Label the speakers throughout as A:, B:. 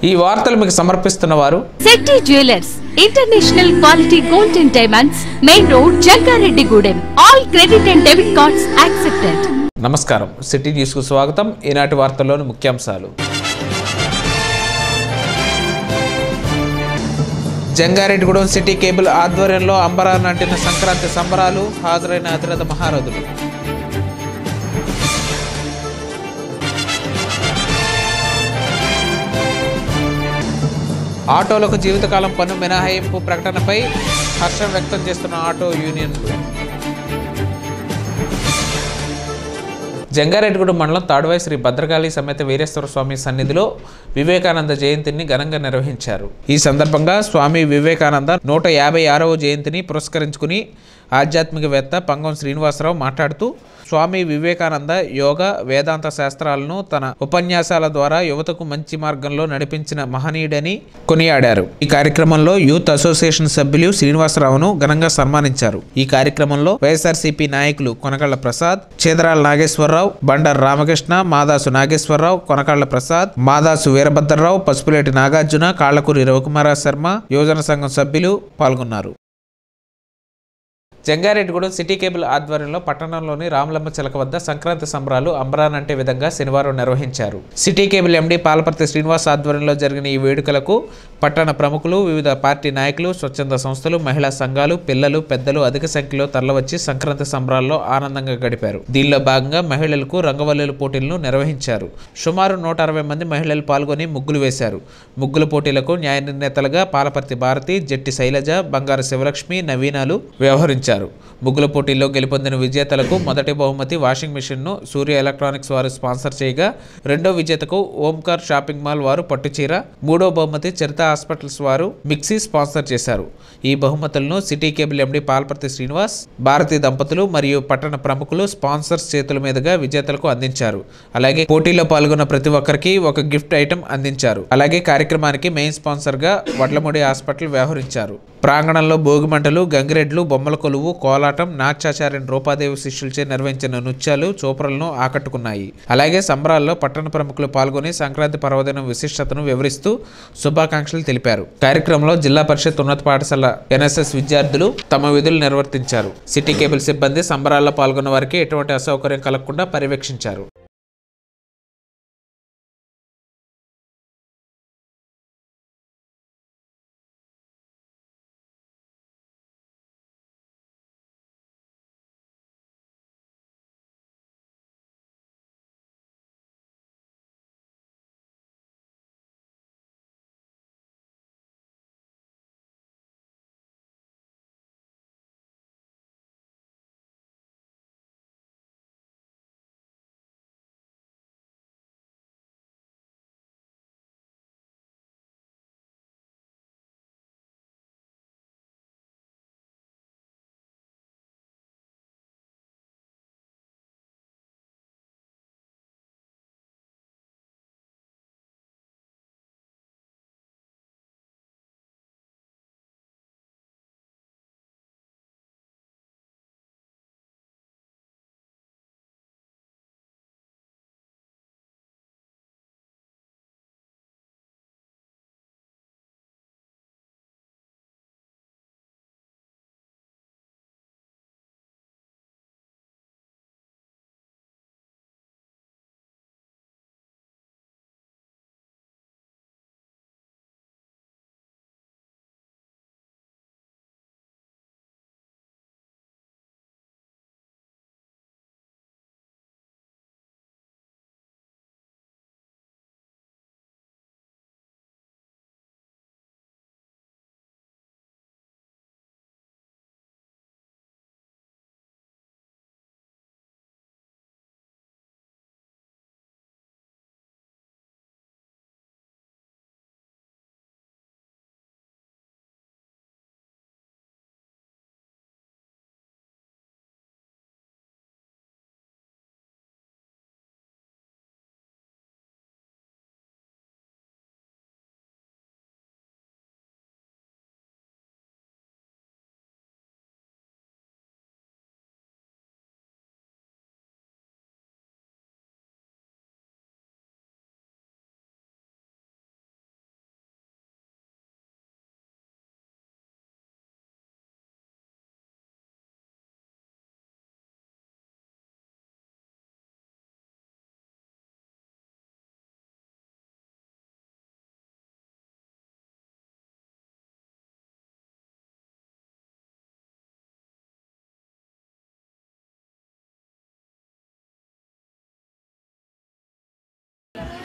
A: ఈ వార్తలు మీకు సమర్పిస్తున్న వారు
B: Shetty jewellers international quality gold and diamonds main road Jangareddygudem all credit and debit cards accepted
A: నమస్కారం సిటీ న్యూస్కు స్వాగతం ఈనాటి వార్తల్లోని ముఖ్యాంశాలు జంగారెడ్డిగూడెం సిటీ కేబుల్ ఆధ్వర్యంలో అంబరా నాటిన సంక్రాంతి సంబరాలు హాజరైన అతిరథ మహారథులు ఆటోలకు జీవితకాలం పన్ను మినహాయింపు ప్రకటనపై హర్షం వ్యక్తం చేస్తున్న ఆటో యూనియన్లు జంగారెడ్డిగూడెం మండలం తాడువాయి శ్రీ భద్రకాళి సమేత వీరేశ్వర స్వామి సన్నిధిలో వివేకానంద జయంతిని ఘనంగా నిర్వహించారు ఈ సందర్భంగా స్వామి వివేకానంద నూట యాభై ఆరవ జయంతిని పురస్కరించుకుని ఆధ్యాత్మికవేత్త పంగం శ్రీనివాసరావు మాట్లాడుతూ స్వామి వివేకానంద యోగ వేదాంత శాస్త్రాలను తన ఉపన్యాసాల ద్వారా యువతకు మంచి మార్గంలో నడిపించిన మహనీయుడని కొనియాడారు ఈ కార్యక్రమంలో యూత్ అసోసియేషన్ సభ్యులు శ్రీనివాసరావును ఘనంగా సన్మానించారు ఈ కార్యక్రమంలో వైఎస్ఆర్సీపీ నాయకులు కొనకళ్ళ ప్రసాద్ చేదరాల నాగేశ్వరరావు బండారు రామకృష్ణ మాదాసు నాగేశ్వరరావు కొనకళ్ళ ప్రసాద్ మాదాసు వీరభద్రరావు పసుపులేటి నాగార్జున కాళ్లకూరి రవికుమార శర్మ యువజన సంఘం సభ్యులు పాల్గొన్నారు జంగారెడ్డిగూడెం సిటీ కేబుల్ ఆధ్వర్యంలో పట్టణంలోని రామలమ్మ చిలక వద్ద సంక్రాంతి సంబరాలు అంబరానంటే విధంగా శనివారం నిర్వహించారు city cable MD Palaparthi Srinivas ఆధ్వర్యంలో జరిగిన ఈ వేడుకలకు పట్టణ ప్రముఖులు వివిధ పార్టీ నాయకులు స్వచ్ఛంద సంస్థలు మహిళా సంఘాలు పిల్లలు పెద్దలు అధిక సంఖ్యలో తరలివచ్చి సంక్రాంతి సంబరాల్లో ఆనందంగా గడిపారు దీనిలో భాగంగా మహిళలకు రంగవల్లుల పోటీలను నిర్వహించారు సుమారు నూట అరవై మంది మహిళలు పాల్గొని ముగ్గులు వేశారు ముగ్గుల పోటీలకు న్యాయ నిర్ణేతలుగా పాలపర్తి భారతి జట్టి శైలజ బంగారు శివలక్ష్మి నవీనాలు వ్యవహరించారు ముగ్గుల పోటీల్లో గెలుపొందిన విజేతలకు మొదటి బహుమతి వాషింగ్ మిషన్ను సూర్య ఎలక్ట్రానిక్స్ వారు స్పాన్సర్ చేయగా రెండో విజేతకు ఓంకార్ షాపింగ్ మాల్ వారు పట్టుచీర మూడో బహుమతి చరిత హాస్పిటల్స్ వారు మిక్సీ స్పాన్సర్ చేశారు ఈ బహుమతులను city cable MD Palparthi Srinivas Bharathi దంపతులు మరియు పట్టణ ప్రముఖులు స్పాన్సర్స్ చేతుల మీదుగా విజేతలకు అందించారు అలాగే పోటీలో పాల్గొన్న ప్రతి ఒక్కరికి ఒక గిఫ్ట్ ఐటమ్ అందించారు అలాగే కార్యక్రమానికి మెయిన్ స్పాన్సర్ గా వడ్లముడి హాస్పిటల్ వ్యవహరించారు ప్రాంగణంలో భోగిమంటలు గంగిరెడ్లు బొమ్మల కొలువు కోలాటం నాట్యాచార్య రూపాదేవి శిష్యులచే నిర్వహించిన నృత్యాలు చూపరలను ఆకట్టుకున్నాయి అలాగే సంబరాల్లో పట్టణ ప్రముఖులు పాల్గొని సంక్రాంతి పర్వదినం విశిష్టతను వివరిస్తూ శుభాకాంక్షలు తెలిపారు కార్యక్రమంలో జిల్లా పరిషత్ ఉన్నత పాఠశాల ఎన్ఎస్ఎస్ విద్యార్థులు తమ విధులు నిర్వర్తించారు సిటీ కేబుల్ సిబ్బంది సంబరాల్లో పాల్గొన్న వారికి ఎటువంటి అసౌకర్యం కలగకుండా పర్యవేక్షించారు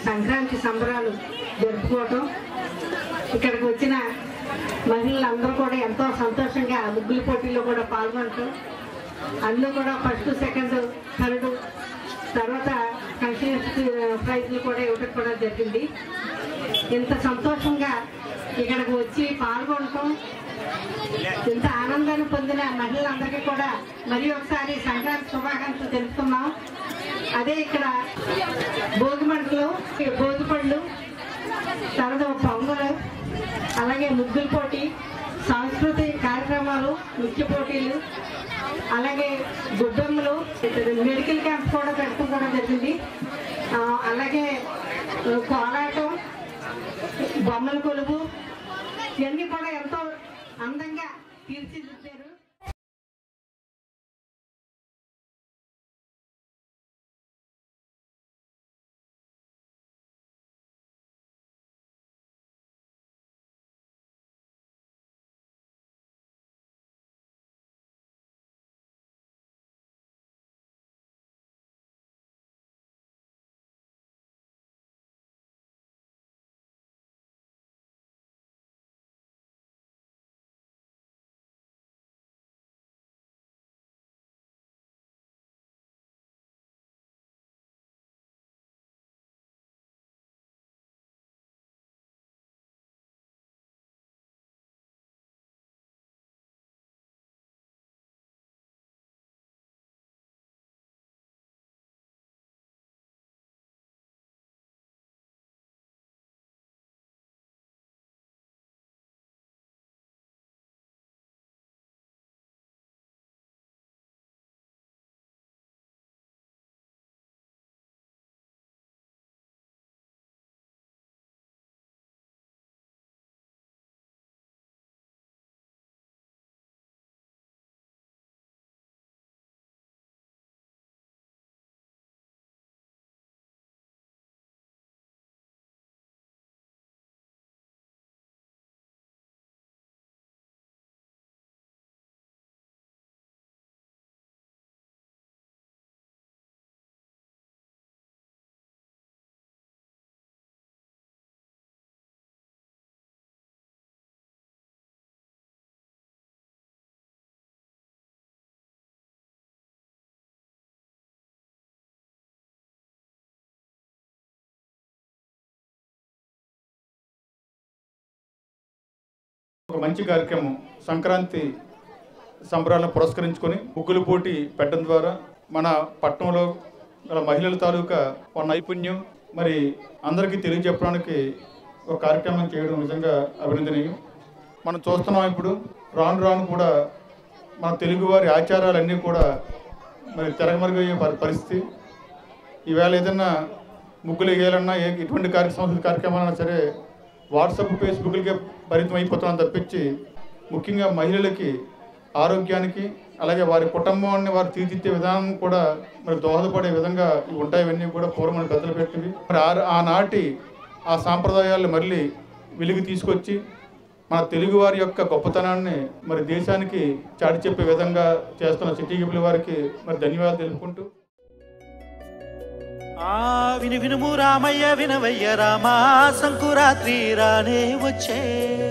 C: సంక్రాంతి సంబరాలు జరుపుకోవటం ఇక్కడికి వచ్చిన మహిళలందరూ కూడా ఎంతో సంతోషంగా ముగ్గుల పోటీల్లో కూడా పాల్గొనటం అందులో కూడా ఫస్ట్ సెకండ్ థర్డ్ తర్వాత కన్షియస్ ప్రైజ్లు కూడా ఇవ్వడం కూడా జరిగింది ఇంత సంతోషంగా ఇక్కడికి వచ్చి పాల్గొనటం ఇంత ఆనందాన్ని పొందిన మహిళలందరికీ కూడా మరి ఒకసారి సంక్రాంతి శుభాకాంక్షలు తెలుపుతున్నాం అదే ఇక్కడ భోగి మంటలు భోగి పళ్ళు తర్వాత పొంగలు అలాగే ముగ్గుల పోటీ సాంస్కృతిక కార్యక్రమాలు నృత్య పోటీలు అలాగే గుడ్డమ్మలు మెడికల్ క్యాంప్ కూడా పెట్టడం కూడా జరిగింది ఆ, అలాగే ఆ, కోలాటం బొమ్మల కొలువు ఇవన్నీ కూడా ఎంతో అందంగా తీర్చిదిద్దారు
D: ఒక మంచి కార్యక్రమం సంక్రాంతి సంబరాలను పురస్కరించుకొని ముగ్గులు పోటీ పెట్టడం ద్వారా మన పట్టణంలో గల మహిళల తాలూకా ఒక నైపుణ్యం మరి అందరికీ తెలియజెప్పడానికి ఒక కార్యక్రమం చేయడం నిజంగా అభినందనీయం మనం చూస్తున్నాం ఇప్పుడు రాను రాను కూడా మన తెలుగువారి ఆచారాలన్నీ కూడా మరి తెరమరుగయ్యే పరి- పరిస్థితి ఈవేళ ఏదైనా ముగ్గులు వేయాలన్నా ఏ ఎటువంటి కార్యక్రమ కార్యక్రమాలన్నా సరే వాట్సాప్ ఫేస్బుక్లకే పరిమితం అయిపోతున్నాం తప్పించి ముఖ్యంగా మహిళలకి ఆరోగ్యానికి అలాగే వారి కుటుంబాన్ని వారు తీర్చిదిద్దే విధానం కూడా మరి దోహదపడే విధంగా ఇవి ఉంటాయి ఇవన్నీ కూడా పూర్వం పెద్దలు పెట్టివి మరి ఆ- ఆనాటి ఆ సాంప్రదాయాలు మళ్ళీ వెలుగు తీసుకొచ్చి మన తెలుగువారి యొక్క గొప్పతనాన్ని మరి దేశానికి చాటి చెప్పే విధంగా చేస్తున్న సిటీ గిబుల్ వారికి మరి ధన్యవాదాలు తెలుపుకుంటూ
E: ఆ విను వినుము రామయ్య వినవయ్య రామా సంకురాత్రి రానే వచ్చే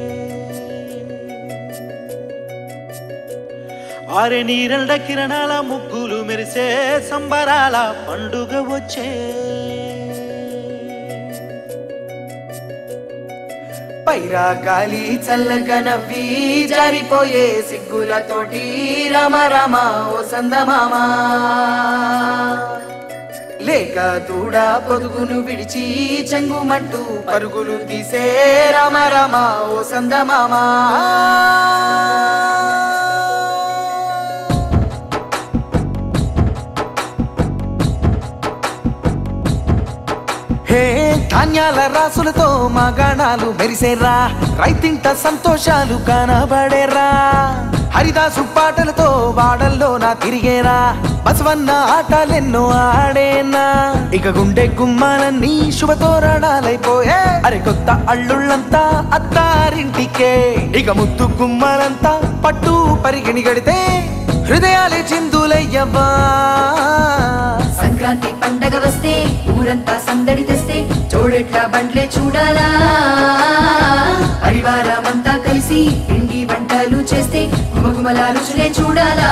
E: ఆరే నీరల్డ కిరణాల ముగ్గులు మెరిసే సంబరాల పండుగ వచ్చే
F: పైరా గాలి చల్లగా నవ్వి జారిపోయే సిగ్గులతోటి రామ రామ ఓ సందమామ లేక దూడ పొదుగును విడిచి చెంగుమంటూ పరుగులు తీసే రామ రామ ఓ సందమామ హే ధాన్యాల రాసులతో మా గాణాలు మెరిసేరా రైతింట సంతోషాలు కనబడేరా హరిదాసు పాటలతో వాడల్లో నా తిరిగేరా బసవన్న ఆటలెన్నో ఆడేనా ఇక గుండె గుమ్మాలన్నీ శుభతోరణాలైపోయే అరే కొత్త అల్లుళ్ళంతా అత్తారింటికే ఇక ముద్దు గుమ్మాలంతా పట్టు పరిగణి గడితే హృదయాలే చిందులయ్యవ్వా
G: సంక్రాంతి పండగ వస్తే ఊరంతా సందడి తెస్తే చూడ కంట్లే చూడాలా పరివారమంతా కలిసి పిండి వంటలు చేస్తే గుమగుమల రుచులే చూడాలా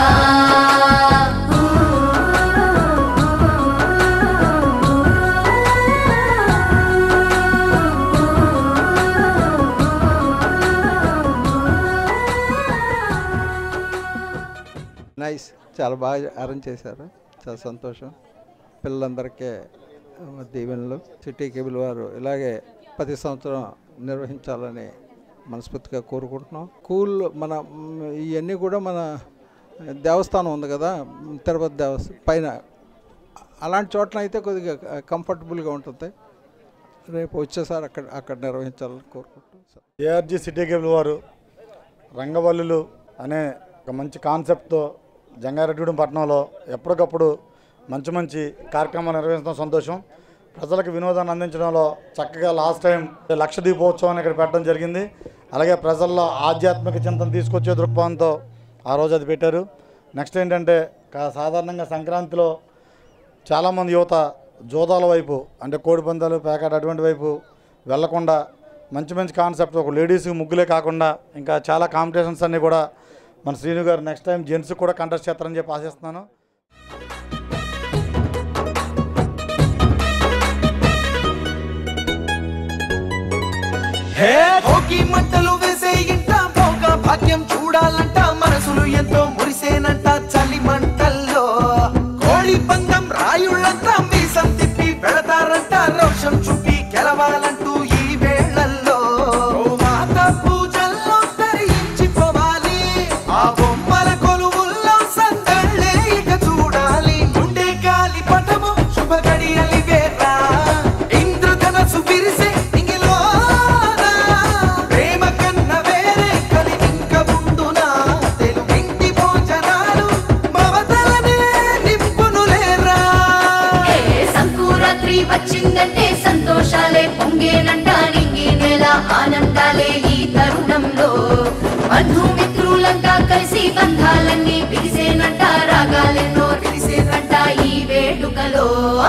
H: నైస్ చాలా బాగా అరేంజ్ చేశారు చాలా సంతోషం పిల్లలందరికీ ఆ, దీవెనలు సిటీ కేబుల్ వారు ఇలాగే ప్రతి సంవత్సరం నిర్వహించాలని మనస్ఫూర్తిగా కోరుకుంటున్నాం స్కూల్ మన మ్, ఇవన్నీ కూడా మన దేవస్థానం ఉంది కదా మ్, తిరుపతి దేవస్థానం పైన అలాంటి చోట్ల అయితే కొద్దిగా కంఫర్టబుల్గా ఉంటుంది రేపు వచ్చేసారి అక్కడ అక్కడ నిర్వహించాలని కోరుకుంటున్నాం
I: ఏఆర్జీ సిటీ కేబుల్ వారు రంగవల్లులు అనే ఒక మంచి కాన్సెప్ట్తో జంగారెడ్డిగూడెం పట్టణంలో ఎప్పటికప్పుడు మంచి మంచి కార్యక్రమాలు నిర్వహించడం సంతోషం ప్రజలకు వినోదాన్ని అందించడంలో చక్కగా లాస్ట్ టైం లక్ష దీపోత్సవాన్ని ఇక్కడ పెట్టడం జరిగింది అలాగే ప్రజల్లో ఆధ్యాత్మిక చింతన తీసుకొచ్చే దృక్పథంతో ఆ రోజు అది పెట్టారు నెక్స్ట్ ఏంటంటే కా- సాధారణంగా సంక్రాంతిలో చాలామంది యువత జోదాల వైపు అంటే కోడి పందాలు పేకాట అటువంటి వైపు వెళ్లకుండా మంచి మంచి కాన్సెప్ట్ ఒక లేడీస్కి ముగ్గులే కాకుండా ఇంకా చాలా కాంపిటీషన్స్ అన్నీ కూడా మన శ్రీను గారు నెక్స్ట్ టైం జెంట్స్కి కూడా కంటెస్ట్ చేస్తారని చెప్పి ఆశిస్తున్నాను
F: హే భోగి మంటలు వేసే ఇంట భోగ భాగ్యం చూడాలంట మనసులు ఎంతో మురిసేనంట చలి మంటల్లో కోడి పందం రాయుళ్ళంతా మీసం తిప్పి పెడతారంట రోషం చూపి గెలవాలంటూ ఈ వేళల్లో మాత పూజల్లో తరించిపోవాలి ఆ బొమ్మల కొలువుల్లో సందళ్ళే ఇక చూడాలి ఉండే గాలి పటము శుభ గడియలి వేరా ఇంద్రధనసు విరిసే ఇంగిలోనా ప్రేమ కన్న వేరే కలి ఇంక ముందునా తెలుగింటి భోజనాలు మమతలనే నింపును లేరా
G: ఏ సంకురాత్రి వచ్చిందంటే సంతోషాలే పొంగేనంట నింగి నెల ఆనందాలే ఈ తరుణంలో బంధుమిత్రులంతా కలిసి బంధాలన్నీ పిలిసేనంట రాగాలెన్నో తెలిసేనంట ఈ వేడుకలో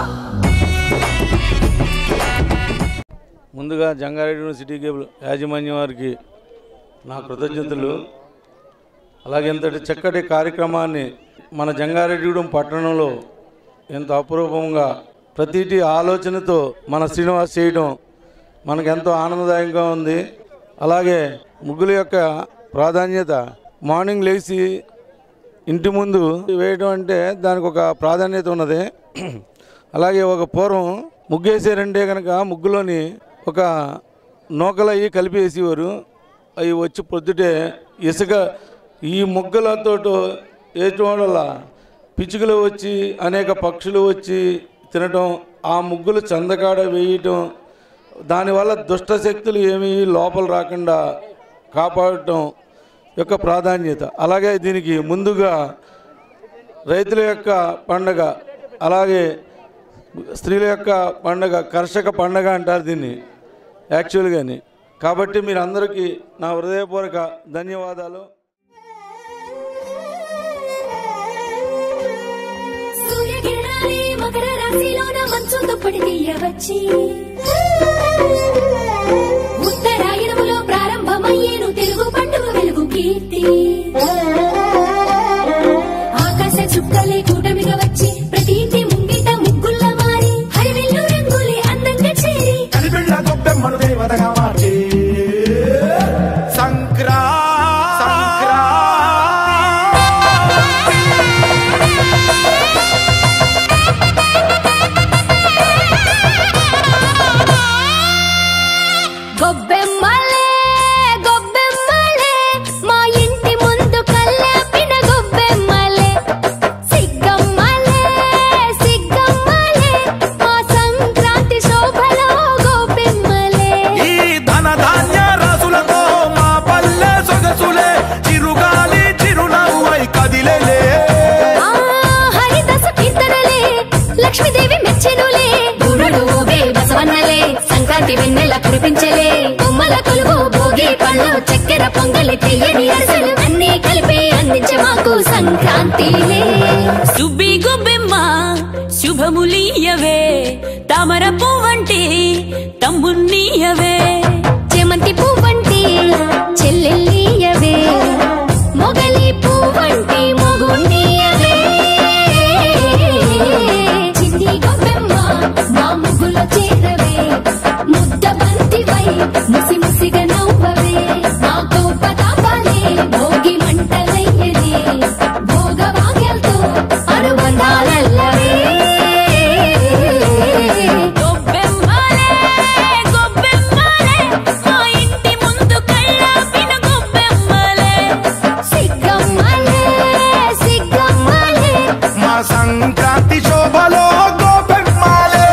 J: ముందుగా జంగారెడ్డి సిటీ కేబుల్ యాజమాన్యం వారికి నా కృతజ్ఞతలు అలాగే ఇంతటి చక్కటి కార్యక్రమాన్ని మన జంగారెడ్డిగూడెం పట్టణంలో ఎంత అపురూపంగా ప్రతిటి ఆలోచనతో మన శ్రీనివాస్ చేయడం మనకు ఎంతో ఆనందదాయకంగా ఉంది అలాగే ముగ్గుల యొక్క ప్రాధాన్యత మార్నింగ్ లేచి ఇంటి ముందు వేయడం అంటే దానికి ఒక ప్రాధాన్యత ఉన్నది అలాగే ఒక పూర్వం ముగ్గేసారంటే కనుక ముగ్గులోని ఒక నూకలయ్యి కలిపి వేసేవారు అవి వచ్చి పొద్దుటే ఇసుక ఈ ముగ్గులతో వేయటం వల్ల పిచ్చుకలు వచ్చి అనేక పక్షులు వచ్చి తినటం ఆ ముగ్గులు చందకాడ వేయటం దానివల్ల దుష్ట శక్తులు ఏమీ లోపల రాకుండా కాపాడటం యొక్క ప్రాధాన్యత అలాగే దీనికి ముందుగా రైతుల యొక్క పండగ అలాగే స్త్రీల యొక్క పండగ కర్షక పండగ అంటారు దీన్ని యాక్చువల్గాని కాబట్టి మీరందరికీ నా హృదయపూర్వక ధన్యవాదాలు
K: సూర్యకిరణాలే మకర రాశిలోన మంచు దుప్పటి తీయవచ్చి ఉత్తరాయణములో ప్రారంభమయ్యేను తెలుగు పండుగ వెలుగు కీర్తి ఆకాశ చుక్కలే కూటమిగా వచ్చి ప్రతి ఇంటి ముంగిట ముగ్గుల్ల మారి హరివెల్లు రంగులే అందంగా చేరి
F: కలిపిళ్ళ గొప్పెమ్మను దేవతగా మార్చి సంక్రా సంక్రా
K: గొబ్బెమ్మలే గొబ్బెమ్మలే మా ఇంటి ముందు కల్లాపిన గొబ్బెమ్మలే సిగ్గమ్మలే సిగ్గమ్మలే మా సంక్రాంతి శోభలో గొబ్బెమ్మలే
F: ఈ ధన ధాన్య రాసులతో మా పల్లె సొగసులే చిరుగాలి చిరునవ్వై కదిలేలే
K: ఆ హరిదాసు కీర్తనలే లక్ష్మీదేవి మెచ్చెనులే గురుడు ఊగే బసవన్నలే సంక్రాంతి వెన్నెల కురిపించలే బొమ్మల కొలువు భోగి పళ్ళు చక్కెర పొంగలి తీయని అసలు అన్ని కలిపి అందించే మాకు సంక్రాంతిలే
B: సుబ్బి గొబ్బెమ్మ శుభ
L: శుభములీయవే తామర పువ్వంటి తమ్మున్నీయవే
K: చేమంతి పువ్వంటి చెల్లెల్లియవే మొగలి పువ్వంటి మొగుండియవే చిన్ని గొప్పెమ్మ మా ముగ్గులో చేరవే ముద్ద బంతివై ముసి ముసిగా నవ్వవే మా కోప తాపాలే భోగి మంటలయ్యది భోగ వాక్యాలతో అనుబంధాలల్లవే
L: గొబ్బెమ్మలే గొబ్బెమ్మలే మా ఇంటి ముందు కళ్ళాపిన గొబ్బెమ్మలే
K: సిగ్గమ్మలే సిగ్గమ్మలే
F: మా సంక్రాంతి శోభలో గోపెమ్మాలే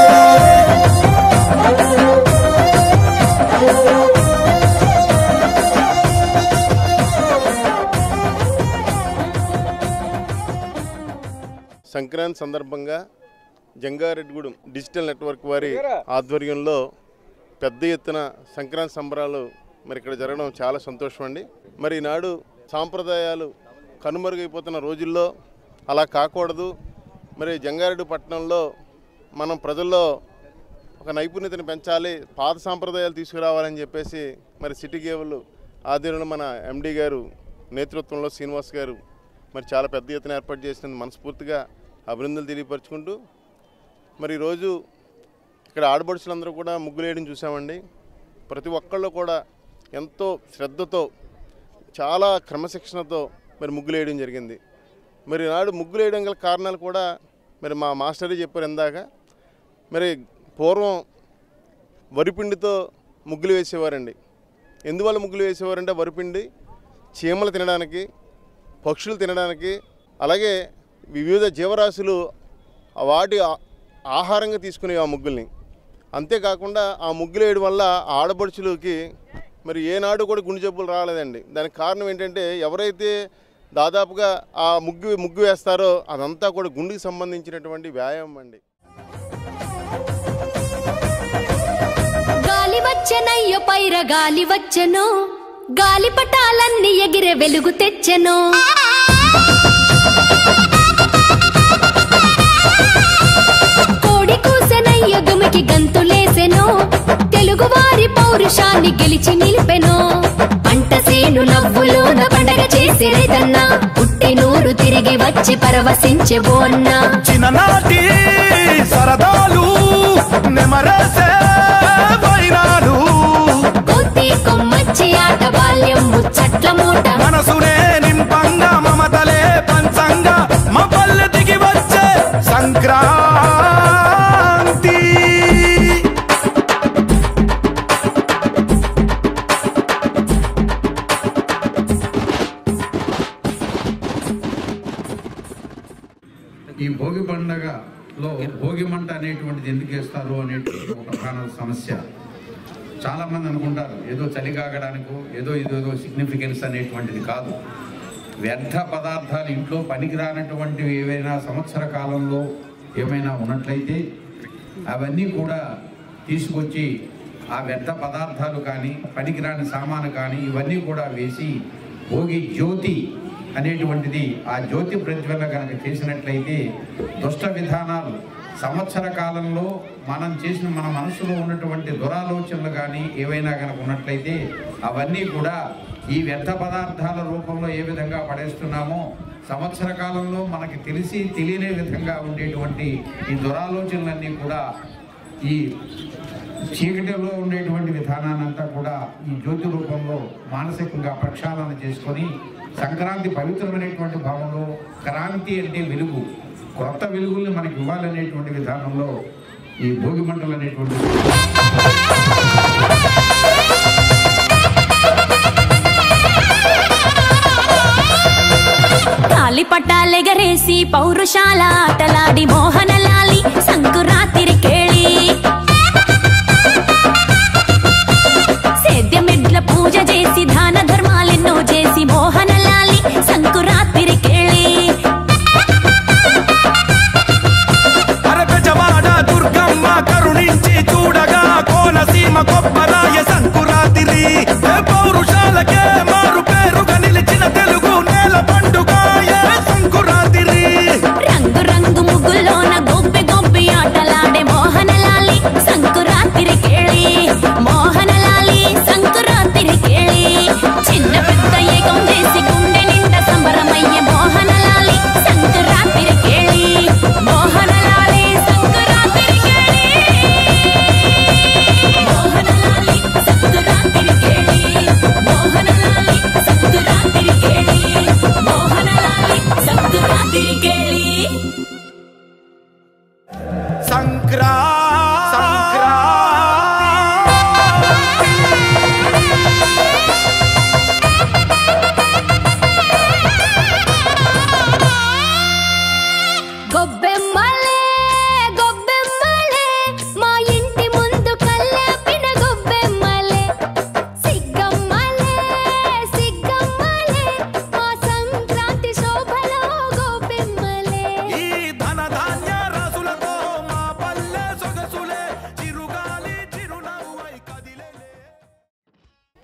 M: సంక్రాంతి సందర్భంగా జంగారెడ్డిగూడెం డిజిటల్ నెట్వర్క్ వారి ఆధ్వర్యంలో పెద్ద ఎత్తున సంక్రాంతి సంబరాలు మరి ఇక్కడ జరగడం చాలా సంతోషం అండి మరి ఈనాడు సాంప్రదాయాలు కనుమరుగైపోతున్న రోజుల్లో అలా కాకూడదు మరి జంగారెడ్డి పట్టణంలో మనం ప్రజల్లో ఒక నైపుణ్యతను పెంచాలి పాత సాంప్రదాయాలు తీసుకురావాలని చెప్పేసి మరి సిటీ కేబుల్ ఆధ్వర్యంలో మన ఎండి గారు నేతృత్వంలో శ్రీనివాస్ గారు మరి చాలా పెద్ద ఎత్తున ఏర్పాటు చేసినందుకు మనస్ఫూర్తిగా అభినందనలు తెలియపరుచుకుంటూ మరి ఈరోజు ఇక్కడ ఆడపడుచులందరూ కూడా ముగ్గులు వేయడం చూసామండి ప్రతి ఒక్కళ్ళు కూడా ఎంతో శ్రద్ధతో చాలా క్రమశిక్షణతో మరి ముగ్గులు వేయడం జరిగింది మరి నాడు ముగ్గులు వేయడం గల కారణాలు కూడా మరి మా మాస్టరే చెప్పారు ఇందాక మరి పూర్వం వరిపిండితో ముగ్గులు వేసేవారండి ఎందువల్ల ముగ్గులు వేసేవారంటే వరిపిండి చీమలు తినడానికి పక్షులు తినడానికి అలాగే వివిధ జీవరాశులు ఆ వాటి ఆ- ఆహారంగా తీసుకునే ఆ ముగ్గుల్ని అంతేకాకుండా ఆ ముగ్గులు వేయడం వల్ల ఆడపడుచులకి మరి ఏనాడు కూడా గుండె జబ్బులు రాలేదండి దానికి కారణం ఏంటంటే ఎవరైతే దాదాపుగా ఆ ముగ్గు ముగ్గు వేస్తారో అదంతా కూడా గుండెకి సంబంధించినటువంటి వ్యాయామం అండి
K: గాలి వచ్చనయ్యో పైర గాలి వచ్చను గాలి పటాలన్నీ ఎగిరే వెలుగు తెచ్చెను కోడి కూసెనయ్య దుమికి గంతులేసెను తెలుగు వారి పౌరుషాన్ని గెలిచి నిలిపెను పంట సేను నవ్వులోన పండగ చేసే రైతన్న పుట్టి నూరు తిరిగి వచ్చి పరవశించే బోన్న
F: చిన్ననాటి సరదాలు నెమరేసే వైరాలు
K: కోతి కొమ్మచ్చి ఆట బాల్యం ముచ్చట్ల మూట
F: మనసునే నింపంగా మమతలే పంచంగా మా పల్లె దిగి వచ్చే సంక్రాంతి
N: ఈ భోగి పండగలో భోగి మంట అనేటువంటిది ఎందుకు వేస్తారు అనేటువంటి ఒక ప్రధాన సమస్య చాలా మంది అనుకుంటారు ఏదో చలి కాగడానికో ఏదో ఇదేదో సిగ్నిఫికెన్స్ అనేటువంటిది కాదు వ్యర్థ పదార్థాలు ఇంట్లో పనికిరానటువంటివి ఏవైనా సంవత్సర కాలంలో ఏమైనా ఉన్నట్లయితే అవన్నీ కూడా తీసుకొచ్చి ఆ వ్యర్థ పదార్థాలు కానీ పనికిరాని సామాను కానీ ఇవన్నీ కూడా వేసి భోగి జ్యోతి అనేటువంటిది ఆ జ్యోతి ప్రజ్వలన కనుక చేసినట్లయితే దుష్ట విధానాలు సంవత్సర కాలంలో మనం చేసిన మన మనసులో ఉన్నటువంటి దురాలోచనలు కానీ ఏవైనా కనుక ఉన్నట్లయితే అవన్నీ కూడా ఈ వ్యర్థ పదార్థాల రూపంలో ఏ విధంగా పడేస్తున్నామో సంవత్సర కాలంలో మనకి తెలిసి తెలియని విధంగా ఉండేటువంటి ఈ దురాలోచనలన్నీ కూడా ఈ చీకటిలో ఉండేటువంటి విధానాన్నంతా కూడా ఈ జ్యోతి రూపంలో మానసికంగా ప్రక్షాళన చేసుకొని సంక్రాంతి పవిత్రమైనటువంటి భావంలో క్రాంతి అంటే వెలుగు కొత్త వెలుగుల్ని మనకి ఇవ్వాలనేటువంటి విధానంలో ఈ భోగి మంటలు అనేటువంటి
L: కాలి పట్టాలెగరేసి పౌరుషాల ఆటలాడి మోహనలాలి సంకురాతిరి కేళి సేద్యమెడ్ల పూజ చేసి దాన ధర్మాలెన్నో చేసి మోహనలాలి సంకురాతిరి కేళి
F: అరగజవాడ దుర్గమ్మ కరుణించి చూడగా కోనసీమ కొప్పరాయ సంకురాతిరి ఏ పౌరుషాలకే మారు పేరుగా నిలిచిన తెలుగు నేల పండుగ ఏ సంకురాతిరి
L: రంగు రంగు ముగ్గుల్లోన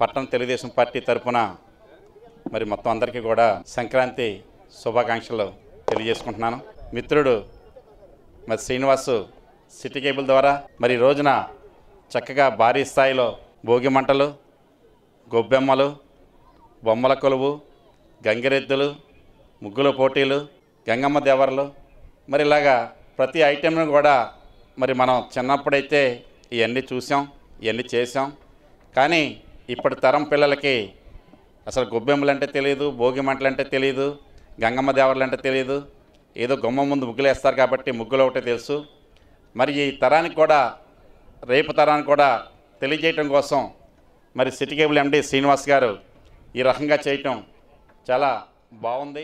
O: పట్టణ తెలుగుదేశం పార్టీ తరఫున మరి మొత్తం అందరికీ కూడా సంక్రాంతి శుభాకాంక్షలు తెలియజేసుకుంటున్నాను మిత్రుడు మరి శ్రీనివాసు సిటీ కేబుల్ ద్వారా మరి ఈ రోజున చక్కగా భారీ స్థాయిలో భోగి మంటలు గొబ్బెమ్మలు బొమ్మల కొలువు గంగిరెద్దులు ముగ్గుల పోటీలు గంగమ్మ దేవరలు మరి ఇలాగా ప్రతి ఐటెంను కూడా మరి మనం చిన్నప్పుడైతే ఇవన్నీ చూసాం ఇవన్నీ చేసాం కానీ ఇప్పటి తరం పిల్లలకి అసలు గొబ్బెమ్మలు అంటే తెలియదు భోగి మంటలు అంటే తెలియదు గంగమ్మ దేవర్లు అంటే తెలియదు ఏదో గుమ్మ ముందు ముగ్గులు వేస్తారు కాబట్టి ముగ్గులు ఒకటే తెలుసు మరి ఈ తరానికి కూడా రేపు తరానికి కూడా తెలియజేయటం కోసం మరి సిటీ కేబుల్ ఎండి శ్రీనివాస్ గారు ఈ రకంగా చేయటం చాలా బాగుంది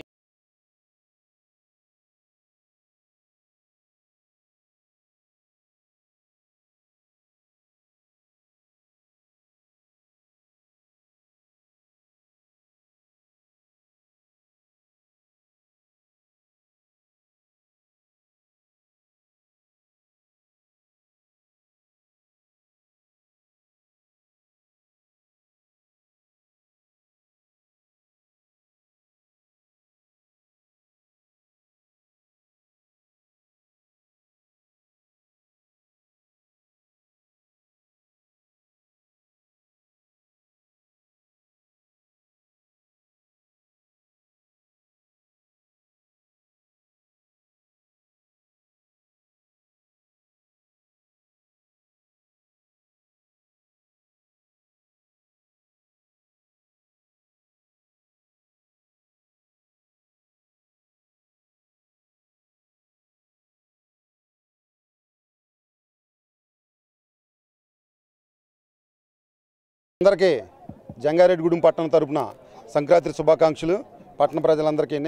I: అందరికీ జంగారెడ్డిగూడెం పట్టణం తరపున సంక్రాంతి శుభాకాంక్షలు పట్టణ ప్రజలందరికీ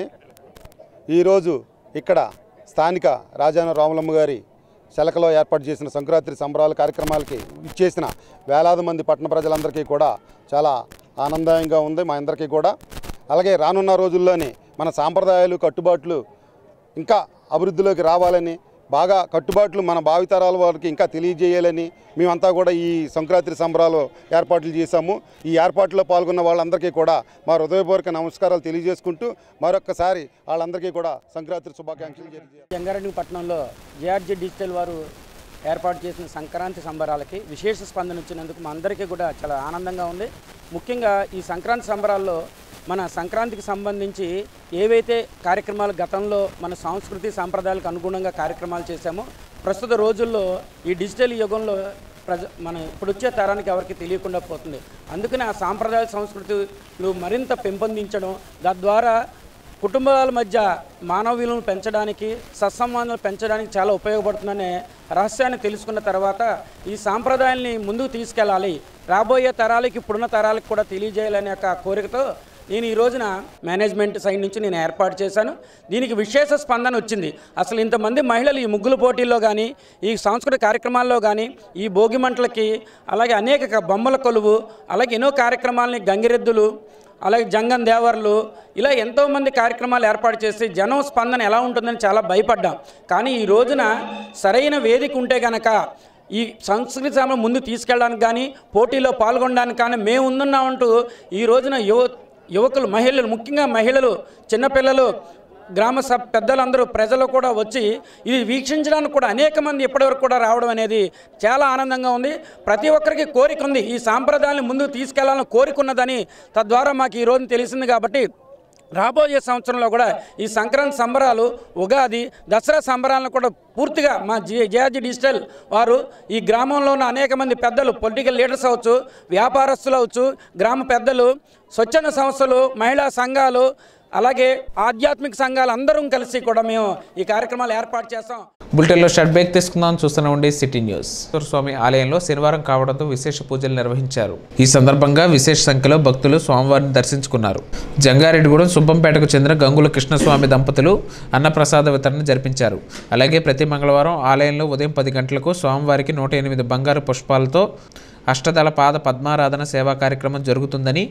I: ఈరోజు ఇక్కడ స్థానిక రాజాన రాములమ్మ గారి శలకలో ఏర్పాటు చేసిన సంక్రాంతి సంబరాల కార్యక్రమాలకి ఇచ్చేసిన వేలాది మంది పట్టణ ప్రజలందరికీ కూడా చాలా ఆనందంగా ఉంది మా అందరికీ కూడా అలాగే రానున్న రోజుల్లోని మన సాంప్రదాయాలు కట్టుబాట్లు ఇంకా అభివృద్ధిలోకి రావాలని బాగా కట్టుబాట్లు మన భావితరాల వారికి ఇంకా తెలియజేయాలని మేమంతా కూడా ఈ సంక్రాంతి సంబరాలు ఏర్పాట్లు చేశాము ఈ ఏర్పాట్లో పాల్గొన్న వాళ్ళందరికీ కూడా మా హృదయపూర్వక నమస్కారాలు తెలియజేసుకుంటూ మరొక్కసారి వాళ్ళందరికీ కూడా సంక్రాంతి శుభాకాంక్షలు తెలియజేస్తాను
P: జంగారెడ్డి పట్టణంలో జేఆర్జీ డిజిటల్ వారు ఏర్పాటు చేసిన సంక్రాంతి సంబరాలకి విశేష స్పందన వచ్చినందుకు మా అందరికీ కూడా చాలా ఆనందంగా ఉంది ముఖ్యంగా ఈ సంక్రాంతి సంబరాల్లో మన సంక్రాంతికి సంబంధించి ఏవైతే కార్యక్రమాలు గతంలో మన సంస్కృతి సాంప్రదాయాలకు అనుగుణంగా కార్యక్రమాలు చేశామో ప్రస్తుత రోజుల్లో ఈ డిజిటల్ యుగంలో ప్రజ మన ఇప్పుడు వచ్చే తరానికి ఎవరికి తెలియకుండా పోతుంది అందుకని ఆ సాంప్రదాయ సంస్కృతులు మరింత పెంపొందించడం తద్వారా కుటుంబాల మధ్య మానవ విలువను పెంచడానికి సత్సంబంధాలు పెంచడానికి చాలా ఉపయోగపడుతుందనే రహస్యాన్ని తెలుసుకున్న తర్వాత ఈ సాంప్రదాయాల్ని ముందుకు తీసుకెళ్ళాలి రాబోయే తరాలకి ఇప్పుడున్న తరాలకు కూడా తెలియజేయాలనే ఒక కోరికతో నేను ఈ రోజున మేనేజ్మెంట్ సైడ్ నుంచి నేను ఏర్పాటు చేశాను దీనికి విశేష స్పందన వచ్చింది అసలు ఇంతమంది మహిళలు ఈ ముగ్గుల పోటీల్లో కానీ ఈ సాంస్కృతిక కార్యక్రమాల్లో కానీ ఈ భోగి మంటలకి అలాగే అనేక క- బొమ్మల కొలువు అలాగే ఎన్నో కార్యక్రమాలని గంగిరెద్దులు అలాగే జంగం దేవర్లు ఇలా ఎంతోమంది కార్యక్రమాలు ఏర్పాటు చేసి జనం స్పందన ఎలా ఉంటుందని చాలా భయపడ్డాం కానీ ఈ రోజున సరైన వేదిక ఉంటే గనక ఈ సంస్కృతి సమయం ముందు తీసుకెళ్ళడానికి కానీ పోటీలో పాల్గొనడానికి కానీ మేము ఉంటున్నామంటూ ఈ రోజున యువ యువకులు మహిళలు ముఖ్యంగా మహిళలు చిన్నపిల్లలు గ్రామ సభ పెద్దలందరూ ప్రజలు కూడా వచ్చి ఇది వీక్షించడానికి కూడా అనేక మంది ఇప్పటివరకు కూడా రావడం అనేది చాలా ఆనందంగా ఉంది ప్రతి ఒక్కరికి కోరిక ఉంది ఈ సాంప్రదాయాన్ని ముందుకు తీసుకెళ్లాలని కోరిక ఉన్నదని తద్వారా మాకు ఈ రోజు తెలిసింది కాబట్టి రాబోయే సంవత్సరంలో కూడా ఈ సంక్రాంతి సంబరాలు ఉగాది దసరా సంబరాలను కూడా పూర్తిగా మా జే జేఆర్జీ డిజిటల్ వారు ఈ గ్రామంలో ఉన్న అనేక మంది పెద్దలు పొలిటికల్ లీడర్స్ అవచ్చు వ్యాపారస్తులు అవచ్చు గ్రామ పెద్దలు స్వచ్ఛంద సంస్థలు మహిళా సంఘాలు అలాగే ఆధ్యాత్మిక సంఘాలు అందరం కలిసి కూడా మేము ఈ కార్యక్రమాలు ఏర్పాటు చేస్తాం
A: బులెటిన్లో షర్ట్ బ్రేక్ తీసుకుందాం చూస్తూనే ఉండి సిటీ న్యూస్ స్వామి ఆలయంలో శనివారం కావడంతో విశేష పూజలు నిర్వహించారు ఈ సందర్భంగా విశేష సంఖ్యలో భక్తులు స్వామివారిని దర్శించుకున్నారు జంగారెడ్డిగూడెం సుబ్బంపేటకు చెందిన గంగుల కృష్ణస్వామి దంపతులు అన్నప్రసాద వితరణ జరిపించారు అలాగే ప్రతి మంగళవారం ఆలయంలో ఉదయం పది గంటలకు స్వామివారికి నూట ఎనిమిది బంగారు పుష్పాలతో అష్టదళ పాద పద్మారాధన సేవా కార్యక్రమం జరుగుతుందని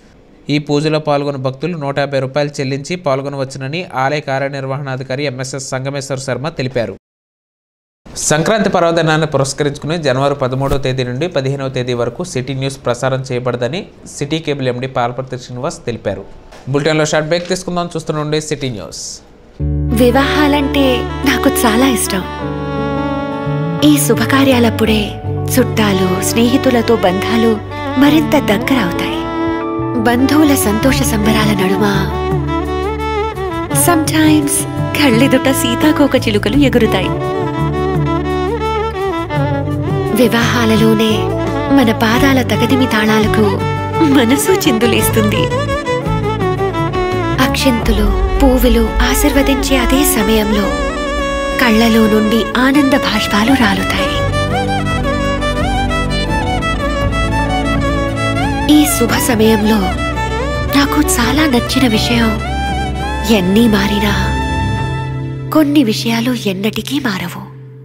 A: ఈ పూజలో పాల్గొన్న భక్తులు నూట యాభై రూపాయలు చెల్లించి పాల్గొనవచ్చునని ఆలయ కార్యనిర్వహణాధికారి ఎంఎస్ఎస్ సంగమేశ్వర శర్మ తెలిపారు సంక్రాంతి పర్వదినాన్ని పురస్కరించుకుని జనవరి పదమూడవ తేదీ నుండి పదిహేనవ తేదీ వరకు సిటీ న్యూస్ ప్రసారం చేయబడదని city cable MD Palparthi Srinivas తెలిపారు బులెటిన్లో షార్ట్ బ్రేక్ తీసుకుందాం చూస్తుండే సిటీ న్యూస్
Q: వివాహాలంటే నాకు చాలా ఇష్టం ఈ శుభకార్యాలప్పుడే చుట్టాలు స్నేహితులతో బంధాలు మరింత దగ్గరవుతాయి బంధువుల సంతోష సంబరాల నడుమ సమ్టైమ్స్ కళ్ళెదుట సీతాకోక చిలుకలు ఎగురుతాయి వివాహాలలోనే మన పాదాల తగదిమి తాళాలకు మనసు చిందులేస్తుంది అక్షింతులు పువ్వులు ఆశీర్వదించే అదే సమయంలో కళ్ళలో నుండి ఆనంద భాష్పాలు రాలుతాయి ఈ శుభ సమయంలో నాకు చాలా నచ్చిన విషయం ఎన్ని మారినా కొన్ని విషయాలు ఎన్నటికీ మారవు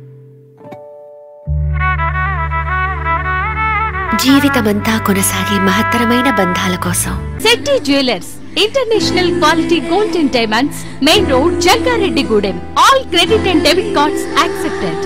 Q: జీవితమంతా కొనసాగే మహత్తరమైన బంధాల కోసం
B: Shetty jewellers international quality gold and diamonds main road Jangareddygudem all credit and debit cards accepted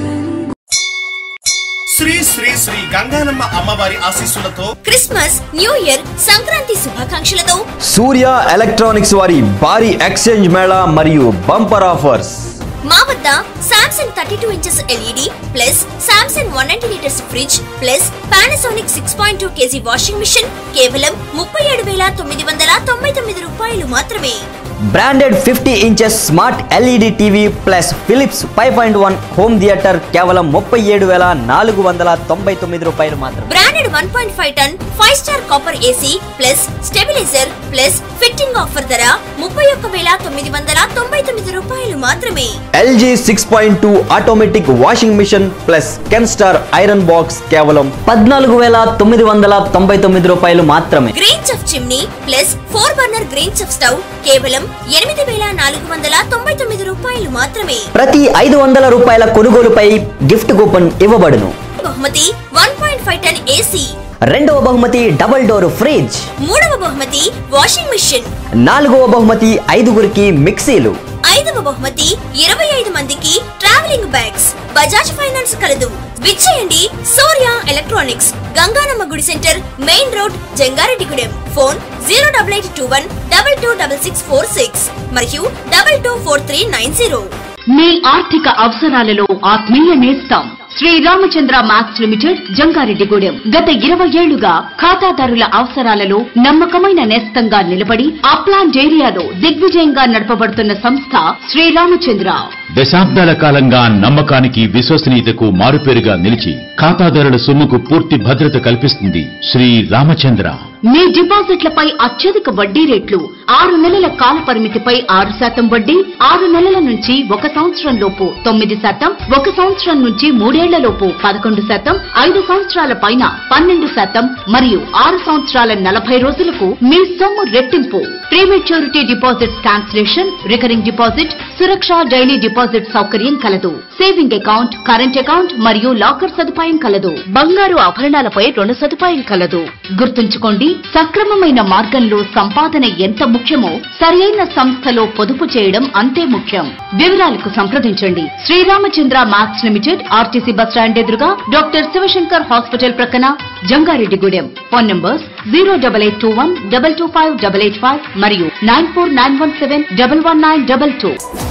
R: Shri Shri Shri Ganganamma అమ్మవారి ఆశీస్సులతో
K: క్రిస్మస్ న్యూ ఇయర్ సంక్రాంతి శుభాకాంక్షలతో
S: సూర్య ఎలక్ట్రానిక్స్ వారి భారీ ఎక్స్చేంజ్ మేళా మరియు బంపర్ ఆఫర్స్
K: మా వద్ద Samsung thirty two inches LED plus Samsung one ninety litres fridge plus Panasonic six point two KG washing machine కేవలం ముప్పై ఏడు వేల తొమ్మిది వందల తొంభై తొమ్మిది రూపాయలు మాత్రమే
S: branded fifty inches smart LED TV plus Philips five point one home theatre కేవలం ముప్పై ఏడు వేల నాలుగు వందల తొంభై తొమ్మిది రూపాయలు మాత్రం
K: branded one point five ton five star copper AC plus stabiliser plus fitting offer ధర ముప్పై ఒక్క వేల తొమ్మిది వందల తొంభై తొమ్మిది రూపాయలు మాత్రమే
S: LG six point two automatic washing machine plus Kenstar iron box కేవలం పద్నాలుగు వేల తొమ్మిది వందల తొంభై తొమ్మిది రూపాయలు మాత్రమే
K: Green Chef chimney plus four burner Green Chef stove కేవలం ఎనిమిది వేల నాలుగు వందల తొంభై తొమ్మిది రూపాయలు మాత్రమే
S: ప్రతి ఐదు వందల రూపాయల కొనుగోలుపై గిఫ్ట్ కూపన్ ఇవ్వబడును
K: బహుమతి one point five ton AC
S: రెండవ బహుమతి డబుల్ డోర్ ఫ్రిడ్జ్
K: మూడవ బహుమతి వాషింగ్ మిషన్
S: నాలుగవ బహుమతి ఐదుగురికి మిక్సీలు
K: ఐదవ బహుమతి ఇరవై ఐదు మందికి ట్రావెలింగ్ బ్యాగ్స్ బజాజ్ ఫైనాన్స్ కలదు విచ్చేయండి సూర్య ఎలక్ట్రానిక్స్ గంగానమ్మ గుడి centre main road Jangareddygudem phone zero double eight two one double two double six four six మరియు double two four three nine zero
B: మీ ఆర్థిక అవసరాలలో ఆత్మీయ నేస్తం శ్రీ రామచంద్ర మ్యాథ్స్ లిమిటెడ్ జంగారెడ్డిగూడెం గత ఇరవై ఏళ్లుగా ఖాతాదారుల అవసరాలలో నమ్మకమైన నేస్తంగా నిలబడి అప్లాంట్ ఏరియాలో దిగ్విజయంగా నడపబడుతున్న సంస్థ శ్రీ రామచంద్ర
T: దశాబ్దాల కాలంగా నమ్మకానికి విశ్వసనీయతకు మారుపేరుగా నిలిచి ఖాతాదారుల సొమ్ముకు పూర్తి భద్రత కల్పిస్తుంది శ్రీ రామచంద్ర
B: మీ డిపాజిట్లపై అత్యధిక వడ్డీ రేట్లు ఆరు నెలల కాల పరిమితిపై ఆరు శాతం వడ్డీ ఆరు నెలల నుంచి ఒక సంవత్సరం లోపు తొమ్మిది శాతం ఒక సంవత్సరం నుంచి మూడేళ్ల లోపు పదకొండు శాతం ఐదు సంవత్సరాల పైన పన్నెండు శాతం మరియు ఆరు సంవత్సరాల నలభై రోజులకు మీ సొమ్ము రెట్టింపు prematurity deposit cancellation recurring deposit Suraksha daily deposit సౌకర్యం కలదు సేవింగ్ అకౌంట్ కరెంట్ అకౌంట్ మరియు లాకర్ సదుపాయం కలదు బంగారు ఆభరణాలపై రుణ సదుపాయం కలదు గుర్తుంచుకోండి సక్రమమైన మార్గంలో సంపాదన ఎంత ముఖ్యమో సరైన సంస్థలో పొదుపు చేయడం అంతే ముఖ్యం వివరాలకు సంప్రదించండి Sriramachandra maths limited RTC bus stand ఎదురుగా డాక్టర్ శివశంకర్ హాస్పిటల్ ప్రక్కన Jangareddygudem phone numbers zero double eight two one double two five double eight five మరియు nine four nine one seven double one nine double two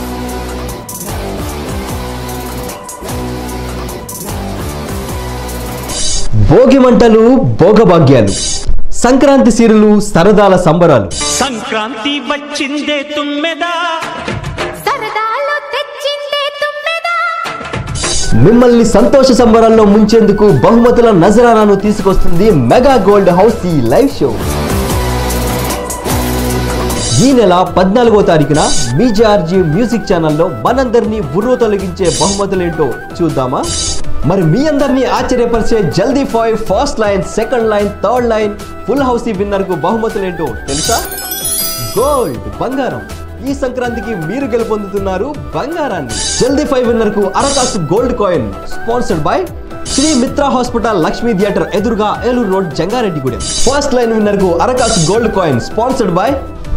S: Bhogi మంటలు భోగభాగ్యాలు సంక్రాంతి సీరులు సరదాల సంబరాలు
E: సంక్రాంతి వచ్చిందే తుమ్మెదా
K: సరదాలో తెచ్చిందే తుమ్మెదా
S: మిమ్మల్ని సంతోష సంబరాల్లో ముంచేందుకు బహుమతుల నజరానాను తీసుకొస్తుంది మెగా గోల్డ్ హౌస్ ఈ లైవ్ షో ఈ నెల పద్నాలుగో తారీఖున మీ జార్జీ మ్యూజిక్ ఛానల్లో మనందరినీ బుర్ర తొలగించే బహుమతులేంటో చూద్దామా మరి మీ అందరినీ ఆశ్చర్యపరిచే జల్దీ five first line second line third line full house winner కు బహుమతులేంటో తెలుసా గోల్డ్ బంగారం ఈ సంక్రాంతికి మీరు గెలుపొందుతున్నారు బంగారాన్ని జల్దీ ఫైవ్ విన్నర్ కు అరకాసు gold coin sponsored by Shri Mitra hospital Lakshmi theatre ఎదురుగా Eluru road Jangareddygudem first line winner కు అరకాసు gold coin sponsored by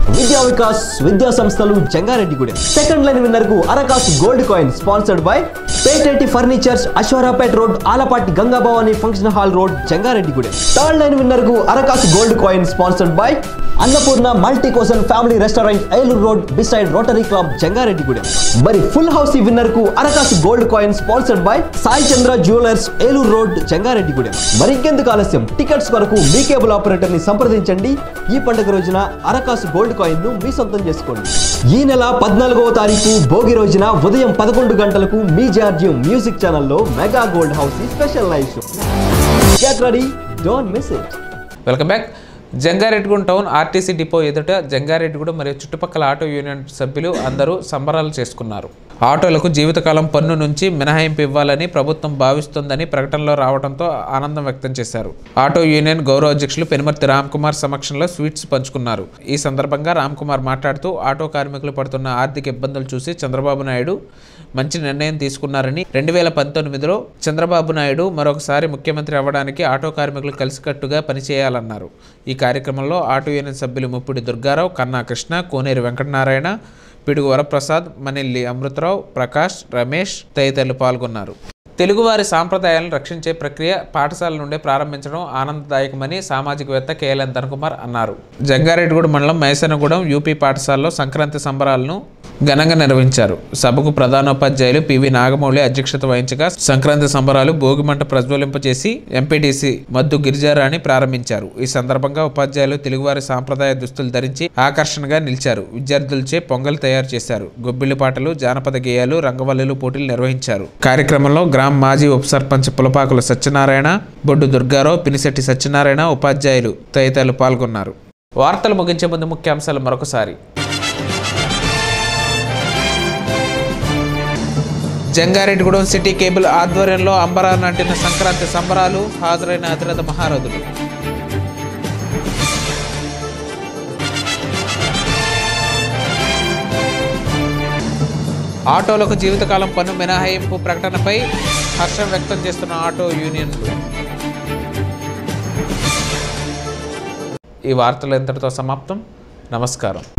S: Vidya Vikas విద్యా సంస్థలు జంగారెడ్డిగూడెం సెకండ్ లైన్ విన్నర్ కు అరకాస్ gold coin sponsored by Petetti furnitures Aswarapet road Alapati Ganga Bhavani function hall road Jangareddygudem third line winner కు అరకాస్ gold coin sponsored by Annapurna multi cuisine family restaurant Eluru road beside rotary club Jangareddygudem మరి full house winner కు అరకాస్ gold coin sponsored by Sai Chandra jewellers Eluru road Jangareddygudem మరి ఇంకెందుకు ఆలస్యం tickets కొరకు మీ cable operator ని సంప్రదించండి ఈ పండుగ రోజున అరకాస్ గోల్డ్ కాయిన్ ను మీ సొంతం చేసుకోండి ఈ నెల పద్నాలుగవ తారీఖు భోగి రోజున ఉదయం పదకొండు గంటలకు మీ జార్జియం మ్యూజిక్ ఛానల్లో mega gold house special live show get ready don't miss it
A: welcome back Jangareddygudem town RTC depot ఎదుట జంగారెడ్డిగూడెం మరియు చుట్టుపక్కల ఆటో యూనియన్ సభ్యులు అందరూ సంబరాలు చేసుకున్నారు ఆటోలకు జీవితకాలం పన్ను నుంచి మినహాయింపు ఇవ్వాలని ప్రభుత్వం భావిస్తుందని ప్రకటనలో రావడంతో ఆనందం వ్యక్తం చేశారు ఆటో యూనియన్ గౌరవ అధ్యక్షులు పెనుమర్తి రామ్ కుమార్ సమక్షంలో స్వీట్స్ పంచుకున్నారు ఈ సందర్భంగా రామ్ కుమార్ మాట్లాడుతూ ఆటో కార్మికులు పడుతున్న ఆర్థిక ఇబ్బందులు చూసి చంద్రబాబు నాయుడు మంచి నిర్ణయం తీసుకున్నారని రెండు వేల పంతొమ్మిదిలో చంద్రబాబు నాయుడు మరొకసారి ముఖ్యమంత్రి అవ్వడానికి ఆటో కార్మికులు కలిసికట్టుగా పనిచేయాలన్నారు ఈ కార్యక్రమంలో ఆటో యూనియన్ సభ్యులు ముప్పిడి దుర్గారావు కన్నా కృష్ణ కోనేరు వెంకటనారాయణ పిడుగు వరప్రసాద్ మనిల్లి అమృతరావు ప్రకాష్ రమేష్ తదితరులు పాల్గొన్నారు తెలుగువారి సాంప్రదాయాలను రక్షించే ప్రక్రియ పాఠశాల నుండే ప్రారంభించడం ఆనందదాయకమని సామాజికవేత్త కేఎల్ఎన్ ధనకుమార్ అన్నారు జంగారెడ్డిగూడ మండలం మైసనగూడెం యూపీ పాఠశాలలో సంక్రాంతి సంబరాలను ఘనంగా నిర్వహించారు సభకు ప్రధానోపాధ్యాయులు పివి నాగమౌళి అధ్యక్షత వహించగా సంక్రాంతి సంబరాలు భోగిమంట ప్రజ్వలింపచేసి ఎంపీటీసీ మద్దు గిరిజారాణి ప్రారంభించారు ఈ సందర్భంగా ఉపాధ్యాయులు తెలుగువారి సాంప్రదాయ దుస్తులు ధరించి ఆకర్షణగా నిలిచారు విద్యార్థులచే పొంగల్ తయారు చేశారు గొబ్బిలి పాటలు జానపద గేయాలు రంగవల్లులు పోటీలు నిర్వహించారు కార్యక్రమంలో గ్రామ మాజీ ఉప సర్పంచ్ పులపాకుల సత్యనారాయణ బొడ్డు దుర్గారావు పినిశెట్టి సత్యనారాయణ ఉపాధ్యాయులు తదితరులు పాల్గొన్నారు వార్తలు ముగించే ముందు ముఖ్యాంశాలు మరొకసారి జంగారెడ్డిగూడెం సిటీ కేబుల్ ఆధ్వర్యంలో అంబరా నాటిన సంక్రాంతి సంబరాలు హాజరైన అతిరథ మహారథులు ఆటోలకు జీవితకాలం పన్ను మినహాయింపు ప్రకటనపై హర్షం వ్యక్తం చేస్తున్న ఆటో యూనియన్లు ఈ వార్తలు ఎంతటితో సమాప్తం నమస్కారం